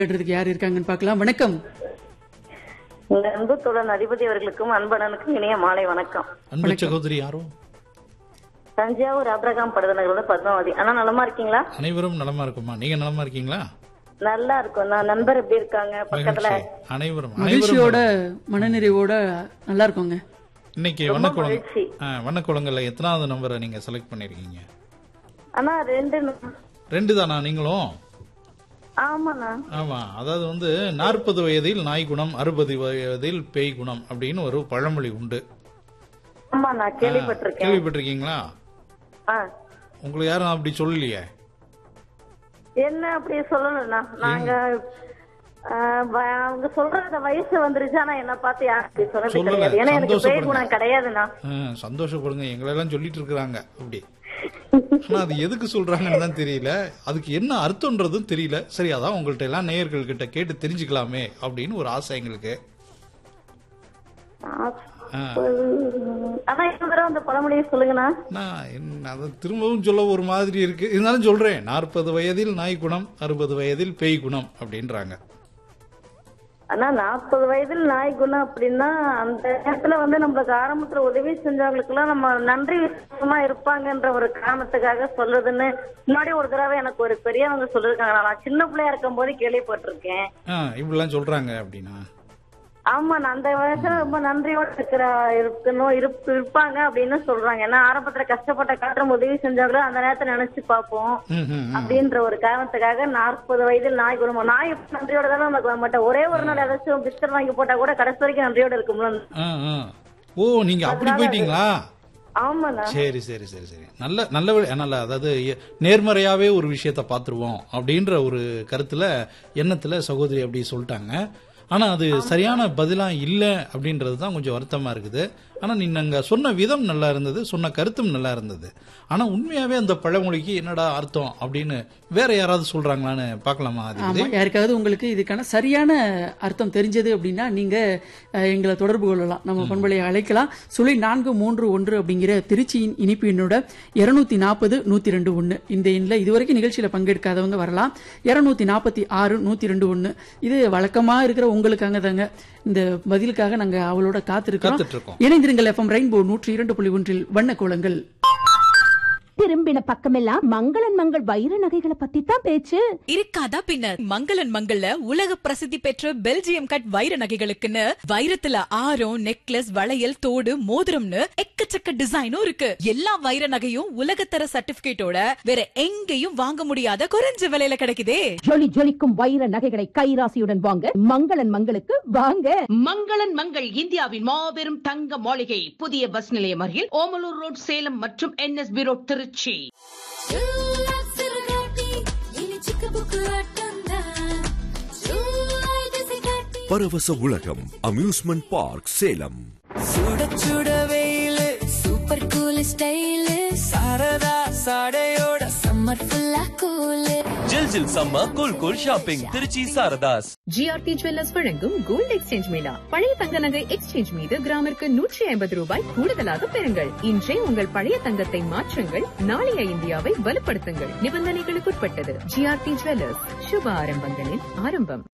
கேட்டுறதுக்கு யார் இருக்காங்கன்னு பார்க்கலாம் வணக்கம் அன்பு தோழன் அதிபதி அவர்களுக்கும் அன்பனனுக்கும் இனிய மாலை வணக்கம் அன்பு சகோதரி யாரோ தஞ்சாவூர் அப்ரகாம் படுதனர்களோட பத்மாவதி அண்ணா நலமா இருக்கீங்களா அனைவரும் நலமா இருக்குமா நீங்க நலமா இருக்கீங்களா நல்லா இருக்கும் நான் நண்பர் எப்படி இருக்காங்க பக்கத்துல மகிழ்ச்சி அனைவரும் மகிழ்ச்சியோட அனைவரும் மனநிறைவோட நல்லா இருக்கோங்க இன்னைக்கு ரொம்ப வண்ணக்குளம் மகிழ்ச்சி. வண்ணக்குளங்கள்ல எத்தனாவது நம்பரை நீங்க செலக்ட் பண்ணிருக்கீங்க அண்ணா ரெண்டு ந- ரெண்டு தானா நீங்களும் ஆமாண்ணா ஆமா அதாவது வந்து நாற்பது வயதில் நாய் குணம் அறுபது வயதில் பேய் குணம் அப்படின்னு ஒரு பழமொழி உண்டு ஆமா நான் கேள்விப்பட்டிருக்கேன் கேள்விப்பட்டிருக்கீங்களா ஆ. உங்களுக்கு யாரும் அப்படி சொல்லலையே என்ன அப்படி சொல்லணும்ண்ணா நாங்க ஆ, வ- அவங்க சொல்ற அந்த வயசு வந்துருச்சு ஆனா என்ன பார்த்து யாரும் அப்படி சொன்னது சொல்லல. கிடையாது ஏன்னா எனக்கு பேய் சந்தோஷப்படுங்க. குணம் கிடையாதுண்ணா ஆ, சந்தோஷப்படுங்க எங்களெல்லாம் சொல்லிட்டு இருக்கிறாங்க அப்படி ஆனா அது எதுக்கு சொல்றாங்கன்னு தான் தெரியல அதுக்கு என்ன அர்த்தம்ன்றதும் தெரியல சரி அதான் உங்கள்ட்ட எல்லாம் நேயர்கள் கிட்ட கேட்டு தெரிஞ்சுக்கலாமே அப்படின்னு ஒரு ஆசை எங்களுக்கு ஆ. ஆனா இந்த தடவை அந்த பழமொழியை சொல்லுங்கண்ணா நான் என்ன, அதை திரும்பவும் சொல்ல ஒரு மாதிரி இருக்கு இருந்தாலும் சொல்றேன் நாற்பது வயதில் நாய் குணம் அறுபது வயதில் பேய் குணம் அப்படின்றாங்க ஆனா நாற்பது வயதில் நாய் குணம் அப்படின்னா அந்த நேரத்துல வந்து நம்மளுக்கு ஆரம்பத்துல உதவி செஞ்சவங்களுக்கு எல்லாம் நம்ம நன்றி விசுவாசமா இருப்பாங்கன்ற ஒரு காரணத்துக்காக சொல்றதுன்னு முன்னாடி ஒரு தடவை எனக்கு ஒரு பெரியவங்க சொல்லிருக்காங்க நான் சின்ன பிள்ளையா இருக்கும் போது கேள்விப்பட்டிருக்கேன் ஆ, இப்படிலாம் சொல்றாங்க அப்படின்னா ஆமா நான் அந்த வயசுல ரொம்ப நன்றியோட இருக்கிற இருக்கணும் இருப்- இருப்பாங்க அப்படின்னு சொல்றாங்க ஏன்னா ஆரம்பத்துல கஷ்டப்பட்ட காட்டும் உதவி செஞ்சவங்களும் அந்த நேரத்தை நினைச்சு பார்ப்போம் ம், ம், ம். அப்படின்ற ஒரு காரணத்துக்காக நாற்பது வயதில் நாய் குடும்பம் நாய் எப்ப நன்றியோட தானே நமக்கு வர மாட்டேன் ஒரே ஒரு நாள் ஏதாச்சும் பிஸ்கட் வாங்கி போட்டா கூட கடைசி வரைக்கும் நன்றியோட இருக்கும்ல ஆ, ஆ. ஓ நீங்க அப்படி போயிட்டீங்களா ஆமாண்ணா சரி சரி சரி சரி நல்ல நல்ல வழி- நல்ல அதாவது எ- நேர்மறையாவே ஒரு விஷயத்த பாத்துருவோம் அப்படின்ற ஒரு கருத்துல எண்ணத்துல சகோதரி அப்படி சொல்லிட்டாங்க ஆனா அது சரியான பதிலா இல்ல அப்படின்றது தான் கொஞ்சம் வருத்தமா இருக்குது ஆனா நீங்க சொன்ன விதம் நல்லா இருந்தது சொன்ன கருத்தும் நல்லா இருந்தது ஆனா உண்மையாவே அந்த பழமொழிக்கு என்னடா அர்த்தம் அப்படின்னு வேற யாராவது சொல்றாங்களான்னு பார்க்கலாமா ஆமா அது யாருக்காவது உங்களுக்கு இதுக்கான சரியான அர்த்தம் தெரிஞ்சது அப்படின்னா நீங்க அஹ், எங்களை தொடர்பு கொள்ளலாம் நம்ம பண்பலையை அழைக்கலாம் சுழி நான்கு மூன்று ஒன்று அப்படிங்கிற திருச்சியின் இனிப்பு எண்ணோட இருநூத்தி நாற்பது நூத்தி ரெண்டு ஒன்னு இந்த எண்ணில் இதுவரைக்கும் நிகழ்ச்சியில பங்கெடுக்காதவங்க வரலாம் இருநூத்தி நாற்பத்தி ஆறு நூத்தி ரெண்டு ஒன்னு இது வழக்கமா இருக்கிற உங்களுக்காக தாங்க இந்த பதிலுக்காக நாங்க அவளோட காத்திருக்கிறோம் காத்துட்டு இருக்கோம் இணைந்திருங்கள் எஃப்எம் ரெயின்போ நூற்றி இரண்டு புள்ளி ஒன்றில் வண்ண கோலங்கள் திரும்பின பக்கமெல்லாம் மங்களன் மங்கள் வைர நகைகளை பத்தி தான் பேச்சு இருக்காதா பின்ன மங்களன் மங்கள்ல உலக பிரசித்தி பெற்ற பெல்ஜியம் கட் வைர நகைகளுக்குன்னு வைரத்துல ஆரம் நெக்லஸ் வளையல் தோடு மோதிரம்னு எக்கச்சக்க டிசைனும் இருக்கு எல்லா வைர நகையும் உலகத்தர சர்டிபிகேட்டோட வேற எங்கேயும் வாங்க முடியாத குறைஞ்ச விலையில கிடைக்குதே ஜொலி ஜொலிக்கும் வைர நகைகளை கைராசியுடன் வாங்க மங்களன் மங்களுக்கு வாங்க மங்களன் மங்கள் இந்தியாவின் மாபெரும் தங்க மாளிகை புதிய பஸ் நிலையம் அருகில் ஓமலூர் ரோட் சேலம் மற்றும் என்எஸ்பி ரோட் திருச்சி பரவச உலகம் அம்யூஸ்மெண்ட் பார்க் சேலம் சுட சுட வெயிலு சூப்பர் கூல் ஸ்டைலு சரதா சாடையோட சம்மர் ஃபுல்லா கூலு ஜில் ஜில் சம்ம cool cool shopping Trichy Saradhas GRT Jewellers வழங்கும் கோல்ட் எக்ஸ்சேஞ்ச் மேளா பழைய தங்க நகை எக்ஸ்சேஞ்ச் மீது கிராமிற்கு நூற்றி ஐம்பது ரூபாய் கூடுதலாக பெறுங்கள் இன்றே உங்கள் பழைய தங்கத்தை மாற்றுங்கள் நாளைய இந்தியாவை வலுப்படுத்துங்கள் நிபந்தனைகளுக்குட்பட்டது ஜிஆர்டி ஜுவல்லர்ஸ் சுப ஆரம்பங்களின் ஆரம்பம்